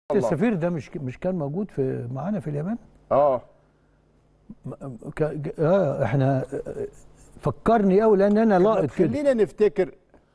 الله. السفير ده مش مش كان موجود في معانا في اليابان اه ك... ج- اه احنا آه، فكرني قوي لان انا لاقط كده خلينا نفتكر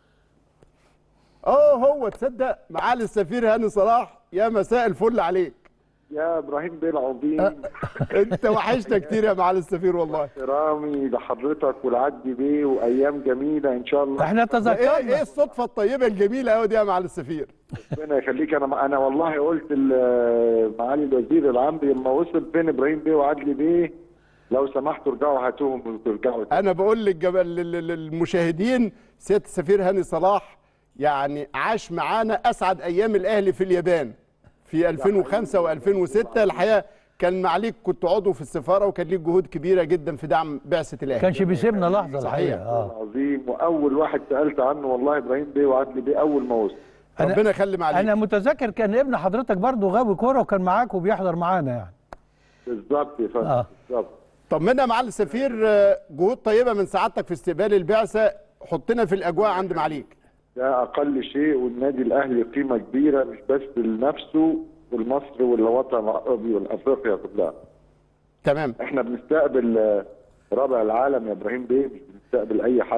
اه هو تصدق معالي السفير هاني صلاح يا مساء الفل عليك يا ابراهيم بيه العظيم انت وحشنا كتير يا معالي السفير والله احترامي لحضرتك والعدي بيه وايام جميله ان شاء الله احنا ده ايه ايه تذكرنا الصدفه الطيبه الجميله قوي دي يا معالي السفير ربنا يخليك انا انا والله قلت ل- معالي الوزير العمري لما وصل فين ابراهيم بيه وعدلي بيه لو سمحتوا ارجعوا هاتوهم وترجعوا تاني. انا بقول للجب- لل- لل- للمشاهدين سياده السفير هاني صلاح يعني عاش معانا اسعد ايام الاهلي في اليابان في 2005 و2006 الحقيقه كان معليك كنت عضو في السفاره وكان ليك جهود كبيره جدا في دعم بعثه الاهلي كانش بيسيبنا لحظه صحيح. الحقيقه اه العظيم واول واحد سالت عنه والله ابراهيم بيه وعدلي بيه اول ما وصل أنا- ربنا يخلي معليك انا متذكر كان ابن حضرتك برضه غاوي كوره وكان معاك وبيحضر معانا يعني بالظبط يا فندم آه. بالظبط طمنا يا معالي السفير آه، جهود طيبه من سعادتك في استقبال البعثه حطنا في الاجواء عند معاليك ده اقل شيء والنادي الاهلي قيمه كبيره مش بس لنفسه والمصر والوطن العربي والافريقيا كلها تمام احنا بنستقبل آه، رابع العالم يا ابراهيم بيه مش بنستقبل اي حد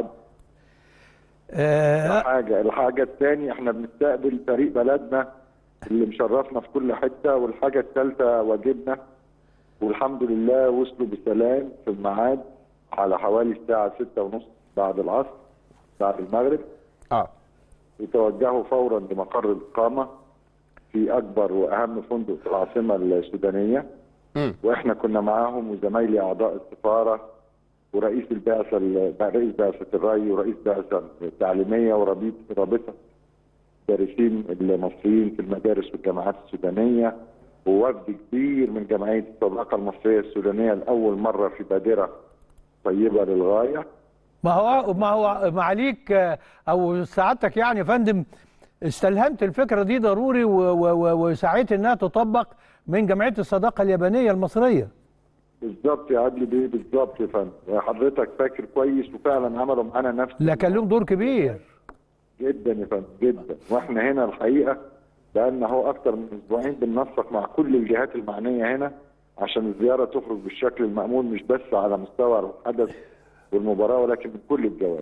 آه حاجه الحاجه الثانيه احنا بنستقبل فريق بلدنا اللي مشرفنا في كل حته والحاجه الثالثه واجبنا والحمد لله وصلوا بسلام في الميعاد على حوالي الساعه ستة ونص بعد العصر بعد المغرب اه وتوجهوا فورا لمقر الاقامه في اكبر واهم فندق في العاصمه السودانيه مم. واحنا كنا معاهم وزمايلي اعضاء السفاره ورئيس البعثه ال- رئيس بعثه الري ورئيس بعثه التعليميه ورابط رابطه المدرسين المصريين في المدارس والجامعات السودانيه ووفد كبير من جمعيه الصداقه المصريه السودانيه لاول مره في بادره طيبه للغايه ما هو ما هو معاليك آه، او سعادتك يعني يا فندم استلهمت الفكره دي ضروري و- و- و- وسعيت انها تطبق من جمعيه الصداقه اليابانيه المصريه بالظبط يا عدلي بيه بالظبط يا فندم حضرتك فاكر كويس وفعلا عملوا معانا نفس لا كان لهم دور كبير جدا يا فندم جدا واحنا هنا الحقيقه بقالنا هو اكتر من اسبوعين بننسق مع كل الجهات المعنيه هنا عشان الزياره تخرج بالشكل المامول مش بس على مستوى الحدث والمباراه ولكن من كل الجوانب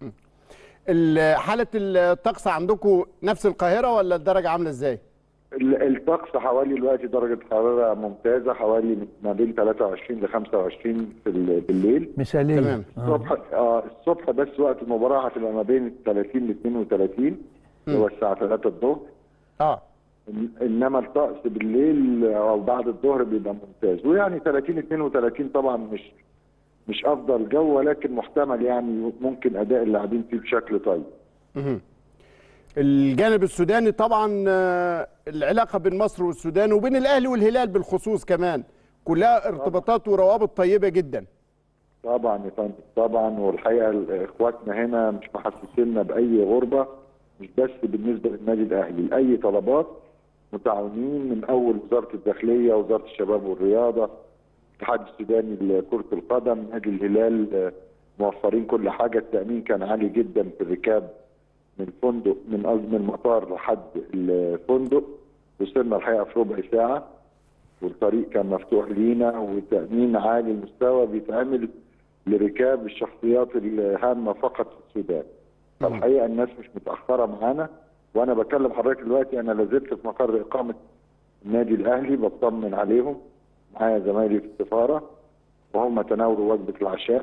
ال- حاله الطقس عندكم نفس القاهره ولا الدرجه عامله ازاي؟ ال- الطقس حوالي دلوقتي درجه حراره ممتازه حوالي ما بين 23 ل 25 في ال- بالليل مثاليه تمام. آه. الصبح آه الصبح بس وقت المباراه هتبقى ما بين 30 ل 32 اللي هو الساعه 3 الظهر اه إن- انما الطقس بالليل او بعد الظهر بيبقى ممتاز ويعني 30 32 طبعا مش مش افضل جو ولكن محتمل يعني ممكن اداء اللاعبين فيه بشكل طيب مهم. الجانب السوداني طبعا آه، العلاقه بين مصر والسودان وبين الاهلي والهلال بالخصوص كمان كلها ارتباطات وروابط طيبه جدا طبعا يا فندم طبعا والحقيقه ال- اخواتنا هنا مش محسسيننا باي غربه مش بس بالنسبه للنادي الاهلي لاي طلبات متعاونين من اول وزاره الداخليه وزاره الشباب والرياضه الاتحاد السوداني لكره القدم نادي الهلال آه، موفرين كل حاجه التامين كان عالي جدا في الركاب من فندق من قصد من المطار لحد الفندق وصلنا الحقيقه في ربع ساعه والطريق كان مفتوح لينا وتامين عالي المستوى بيتعمل لركاب الشخصيات الهامه فقط في السودان. فالحقيقه الناس مش متاخره معانا وانا بكلم حضرتك دلوقتي انا لازلت في مقر اقامه النادي الاهلي بطمن عليهم معايا زمايلي في السفاره وهم تناولوا وجبه العشاء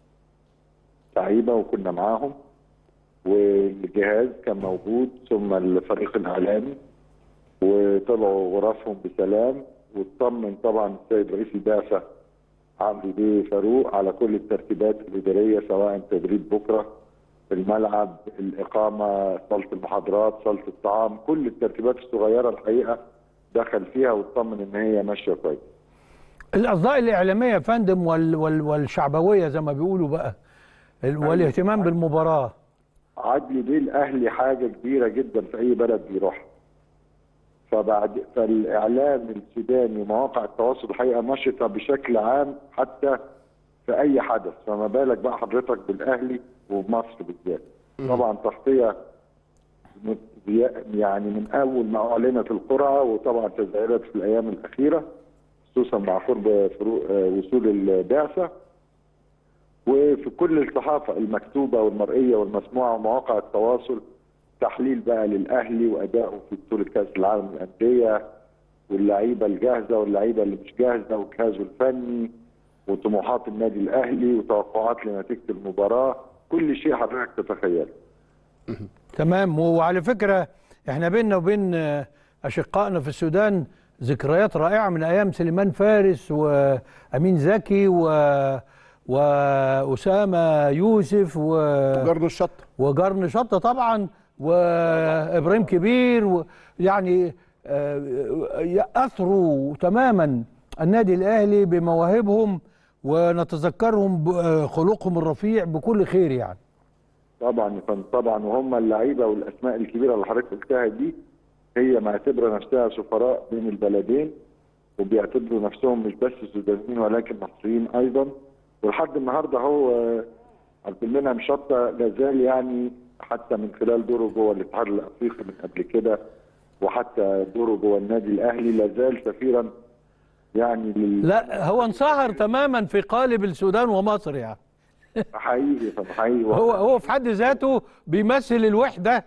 تعيبه وكنا معاهم والجهاز كان موجود ثم الفريق الاعلامي وطلعوا غرفهم بسلام واطمن طبعا السيد رئيس البعثه عمرو بيه فاروق على كل الترتيبات الاداريه سواء تدريب بكره الملعب الاقامه صاله المحاضرات صاله الطعام كل الترتيبات الصغيره الحقيقه دخل فيها واطمن ان هي ماشيه كويس الاصداء الاعلاميه يا فندم وال وال والشعبويه زي ما بيقولوا بقى ال- والاهتمام بالمباراه عدلي بيه الاهلي حاجه كبيره جدا في اي بلد بيروحها فبعد فالاعلام السوداني ومواقع التواصل الحقيقه نشطه بشكل عام حتى في اي حدث فما بالك بقى حضرتك بالاهلي وبمصر بالذات طبعا تغطيه يعني من اول ما اعلنت القرعه وطبعا تزايدت في الايام الاخيره خصوصا مع قرب فروق آه، وصول البعثه وفي كل الصحافه المكتوبه والمرئيه والمسموعه ومواقع التواصل تحليل بقى للاهلي وادائه في بطوله كاس العالم للانديه واللعيبه الجاهزه واللعيبه اللي مش جاهزه وجهازه الفني وطموحات النادي الاهلي وتوقعات لنتيجه المباراه كل شيء حضرتك تتخيله تمام وعلى فكرة احنا بيننا وبين آه، أشقائنا في السودان ذكريات رائعة من أيام سليمان فارس وأمين زكي و... وأسامة يوسف و... جرن الشطه وجرن شطة طبعا وإبراهيم كبير و... يعني آه، أثروا تماما النادي الأهلي بمواهبهم ونتذكرهم بخلقهم الرفيع بكل خير يعني طبعا يا فندم طبعا وهم اللعيبه والاسماء الكبيره اللي حضرتك قلتها دي هي معتبره نفسها سفراء بين البلدين وبيعتبروا نفسهم مش بس سودانيين ولكن مصريين ايضا ولحد النهارده هو آه، عبد المنعم شطه لازال يعني حتى من خلال دوره جوه الاتحاد الافريقي من قبل كده وحتى دوره جوه النادي الاهلي لازال سفيرا يعني لل... لا هو انصهر تماما في قالب السودان ومصر يعني حقيقي طب حقيقي هو هو في حد ذاته بيمثل الوحدة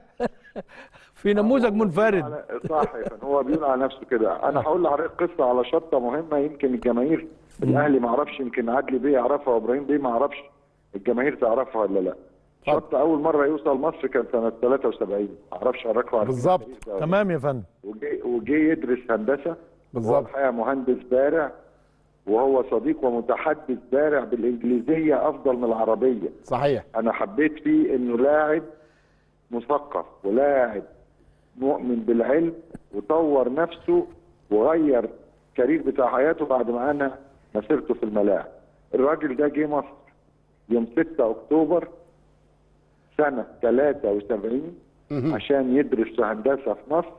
في نموذج منفرد على- صح يا فندم هو بيقول على نفسه كده انا هقول لحضرتك قصه على شطه مهمه يمكن الجماهير الاهلي ما اعرفش يمكن عدلي بيه يعرفها وابراهيم بيه ما اعرفش الجماهير تعرفها ولا لا شطه اول مره يوصل مصر كان سنه 73 ما اعرفش حضراتكم عارفين بالظبط. التاريخ ده ولا لا. تمام يا فندم وجي وجي يدرس هندسه بالظبط. هو الحقيقه مهندس بارع وهو صديق ومتحدث بارع بالانجليزيه افضل من العربيه صحيح انا حبيت فيه انه لاعب مثقف ولاعب مؤمن بالعلم وطور نفسه وغير الكارير بتاع حياته بعد ما انا مسيرته في الملاعب الراجل ده جه مصر يوم 6 اكتوبر سنه 73 عشان يدرس في هندسه في مصر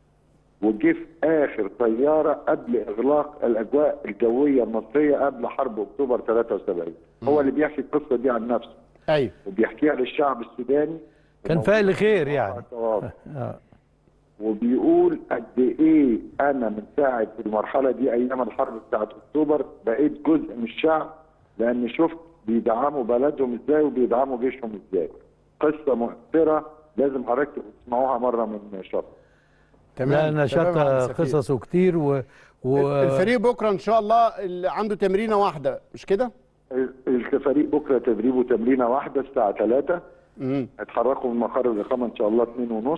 وجه في اخر طياره قبل اغلاق الاجواء الجويه المصريه قبل حرب اكتوبر 73 هو اللي بيحكي القصه دي عن نفسه ايوه وبيحكيها للشعب السوداني كان فاعل خير يعني التواصل. آه. وبيقول قد ايه انا من ساعه المرحله دي ايام الحرب بتاعت اكتوبر بقيت جزء من الشعب لان شفت بيدعموا بلدهم ازاي وبيدعموا جيشهم ازاي قصه مؤثره لازم حضرتك تسمعوها مره من شط لا تمام تمام يا نشاط عم سفير. قصصه كتير و, و... الفريق بكره ان شاء الله اللي عنده تمرينه واحده مش كده؟ الفريق بكره تدريبه تمرينه واحده الساعه 3 امم هيتحركوا من مقر الاقامه ان شاء الله 2 ونص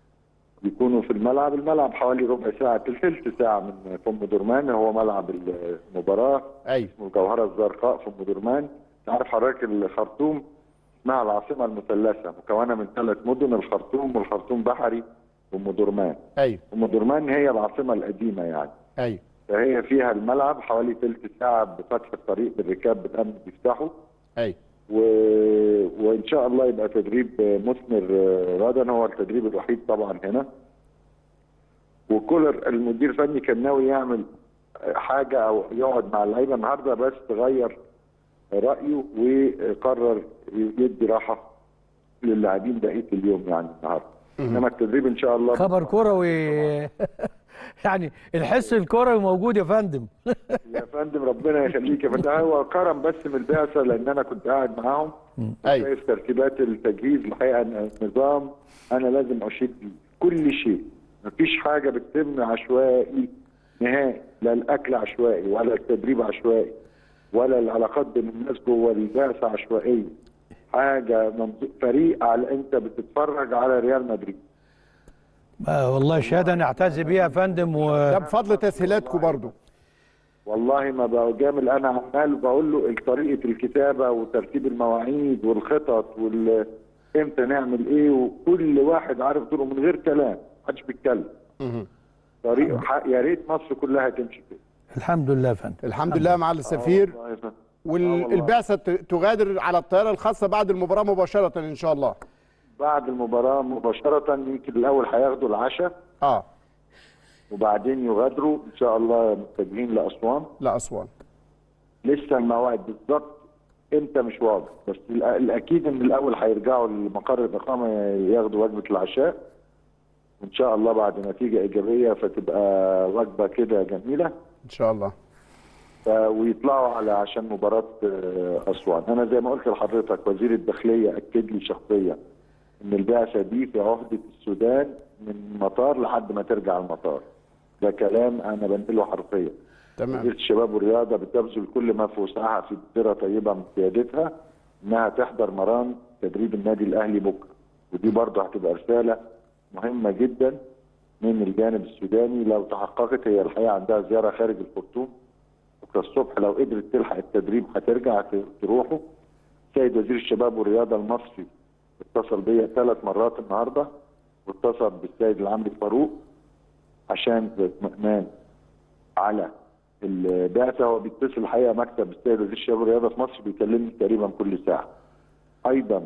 يكونوا في الملعب الملعب حوالي ربع ساعه ثلث ساعه من فم درمان هو ملعب المباراه ايوه اسمه الجوهره الزرقاء في ام درمان تعرف حضرتك الخرطوم اسمها العاصمه المثلثه مكونه من ثلاث مدن الخرطوم والخرطوم بحري وام درمان ايوه ام درمان هي العاصمه القديمه يعني ايوه فهي فيها الملعب حوالي ثلث ساعه بفتح الطريق بالركاب بالامن بيفتحوا ايوه و... وان شاء الله يبقى تدريب مثمر غدا هو التدريب الوحيد طبعا هنا وكولر المدير الفني كان ناوي يعمل حاجه او يقعد مع اللعيبه النهارده بس غير رايه وقرر يدي راحه للاعبين بقيه اليوم يعني النهارده انما التدريب ان شاء الله خبر كروي يعني الحس الكروي موجود يا فندم يا فندم ربنا يخليك يا فندم هو كرم بس من البعثه لان انا كنت قاعد معاهم أيوة. شايف ترتيبات التجهيز الحقيقه إن النظام انا لازم اشيد بيه كل شيء مفيش حاجه بتتم عشوائي نهائي لا الاكل عشوائي ولا التدريب عشوائي ولا العلاقات بين الناس جوه البعثه عشوائيه حاجه منظو- فريق على انت بتتفرج على ريال مدريد آه والله شهاده نعتز بيها يا فندم و... ده بفضل تسهيلاتكم برضو والله ما بجامل انا عمال بقول له طريقه الكتابه وترتيب المواعيد والخطط وال امتى نعمل ايه وكل واحد عارف دوره من غير كلام محدش بيتكلم مهم. طريق ح- يا ريت مصر كلها تمشي كده الحمد لله يا فندم الحمد لله مع السفير آه والله يا فندم. آه والله. والبعثه ت- تغادر على الطياره الخاصه بعد المباراه مباشره ان شاء الله بعد المباراه مباشره يمكن الاول هياخدوا العشاء اه وبعدين يغادروا ان شاء الله متجهين لاسوان لا اسوان لسه الموعد بالظبط امتى مش واضح بس الأ- الاكيد ان الاول هيرجعوا لمقر الاقامه ياخدوا وجبه العشاء وان شاء الله بعد نتيجه ايجابيه فتبقى وجبه كده جميله ان شاء الله ف- ويطلعوا على عشان مباراه آه، اسوان انا زي ما قلت لحضرتك وزير الداخليه اكد لي شخصيا ان البعثه دي في عهده السودان من المطار لحد ما ترجع المطار ده كلام انا بنقله حرفيا تمام وزيره الشباب والرياضه بتبذل كل ما في وسعها في بذره طيبه من قيادتها انها تحضر مران تدريب النادي الاهلي بكره ودي برضه هتبقى رساله مهمه جدا من الجانب السوداني لو تحققت هي الحقيقه عندها زياره خارج الخرطوم بكره الصبح لو قدرت تلحق التدريب هترجع ت- تروحوا سيد وزير الشباب والرياضه المصري اتصل بيا ثلاث مرات النهارده واتصل بالسيد العمري فاروق عشان اطمئنان على البعثه هو بيتصل الحقيقه مكتب السيد وزير الشباب والرياضه في مصر بيكلمني تقريبا كل ساعه. ايضا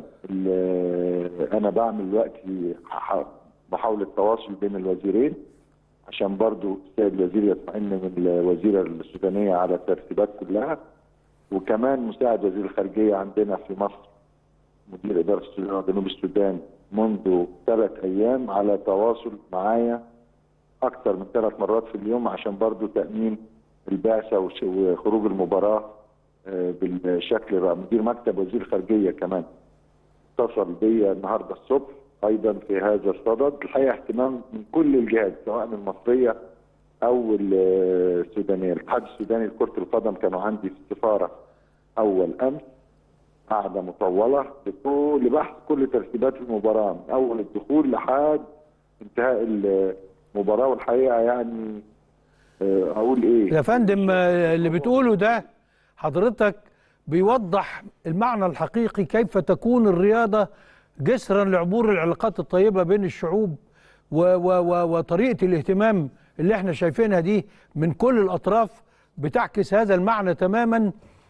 ال- انا بعمل دلوقتي ح- محاوله تواصل بين الوزيرين عشان برضو السيد الوزير يطمئن من الوزيره السودانيه على الترتيبات كلها وكمان مساعد وزير الخارجيه عندنا في مصر مدير اداره السودان وجنوب السودان منذ ثلاث ايام على تواصل معايا اكثر من ثلاث مرات في اليوم عشان برضو تامين البعثه وش- وخروج المباراه آه، بالشكل الرائع مدير مكتب وزير الخارجيه كمان اتصل بيا النهارده الصبح ايضا في هذا الصدد الحقيقه اهتمام من كل الجهات سواء المصريه او ال- السودانيه الاتحاد السوداني لكره القدم كانوا عندي في السفاره اول امس قعده مطوله لكل لبحث كل ترتيبات المباراه من اول الدخول لحد انتهاء المباراه والحقيقه يعني آه، اقول ايه يا فندم آه، اللي بتقوله ده حضرتك بيوضح المعنى الحقيقي كيف تكون الرياضة جسرا لعبور العلاقات الطيبة بين الشعوب و و و وطريقة الاهتمام اللي احنا شايفينها دي من كل الأطراف بتعكس هذا المعنى تماما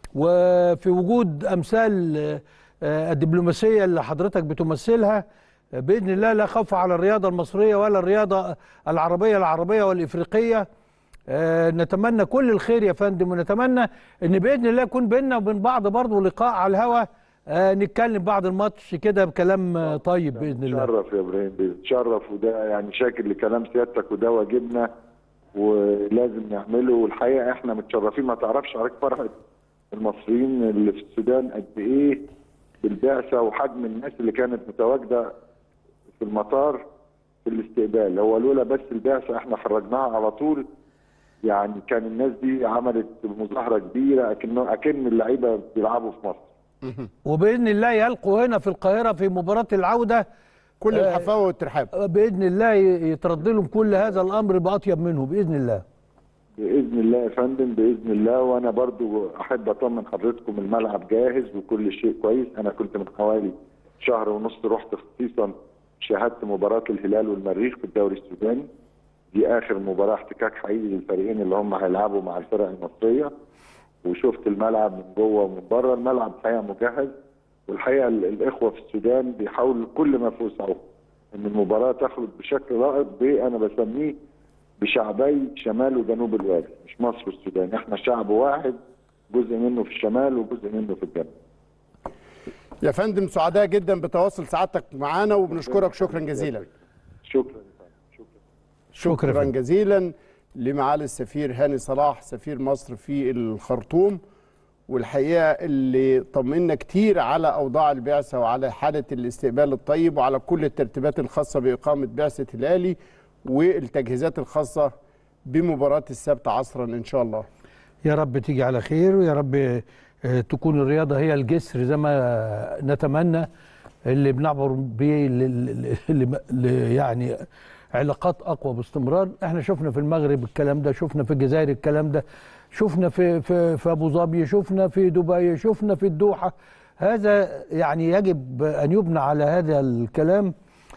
وفي وجود أمثال آه، آه، الدبلوماسية اللي حضرتك بتمثلها آه، بإذن الله لا خوف على الرياضة المصرية ولا الرياضة العربية العربية والإفريقية آه، نتمنى كل الخير يا فندم ونتمنى ان باذن الله يكون بيننا وبين بعض برضه لقاء على الهوا آه، نتكلم بعد الماتش كده بكلام آه، طيب باذن الله تشرف يا ابراهيم بنتشرف وده يعني شاكر لكلام سيادتك وده واجبنا ولازم نعمله والحقيقه احنا متشرفين ما تعرفش حضرتك فرحه المصريين اللي في السودان قد ايه بالبعثه وحجم الناس اللي كانت متواجده في المطار في الاستقبال هو لولا بس البعثه احنا خرجناها على طول يعني كان الناس دي عملت مظاهره كبيره اكنه اكن اللعيبه بيلعبوا في مصر وباذن الله يلقوا هنا في القاهره في مباراه العوده كل الحفاوه والترحاب آه، باذن الله ي- يترد لهم كل هذا الامر باطيب منه باذن الله باذن الله يا فندم باذن الله وانا برضو احب اطمن حضرتكم الملعب جاهز وكل شيء كويس انا كنت من حوالي شهر ونص رحت خصيصا شاهدت مباراه الهلال والمريخ في الدوري السوداني دي اخر مباراه احتكاك حقيقي للفريقين اللي هم هيلعبوا مع الفرق المصريه وشفت الملعب من جوه ومن بره الملعب الحقيقه مجهز والحقيقه ال- الاخوه في السودان بيحاولوا كل ما في وسعهم ان المباراه تخرج بشكل رائد ب- انا بسميه بشعبي شمال وجنوب الوادي مش مصر والسودان احنا شعب واحد جزء منه في الشمال وجزء منه في الجنوب يا فندم سعداء جدا بتواصل سعادتك معانا وبنشكرك شكرا جزيلا شكرا يا فندم. شكرا شكرا شكرا فندم. جزيلا لمعالي السفير هاني صلاح سفير مصر في الخرطوم والحقيقه اللي طمنا كتير على اوضاع البعثه وعلى حاله الاستقبال الطيب وعلى كل الترتيبات الخاصه باقامه بعثه الهلالي والتجهيزات الخاصه بمباراه السبت عصرا ان شاء الله يا رب تيجي على خير ويا رب آه، تكون الرياضة هي الجسر زي ما نتمنى اللي بنعبر بيه ل- ل- ل- ل- يعني علاقات أقوى باستمرار احنا شفنا في المغرب الكلام ده شفنا في الجزائر الكلام ده شفنا في في في ابو ظبي شفنا في دبي شفنا في الدوحة هذا يعني يجب أن يبنى على هذا الكلام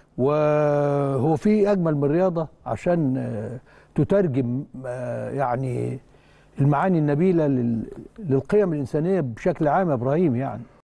وهو في أجمل من الرياضة عشان آه، تترجم آه، يعني المعاني النبيلة لل- للقيم الإنسانية بشكل عام يا إبراهيم يعني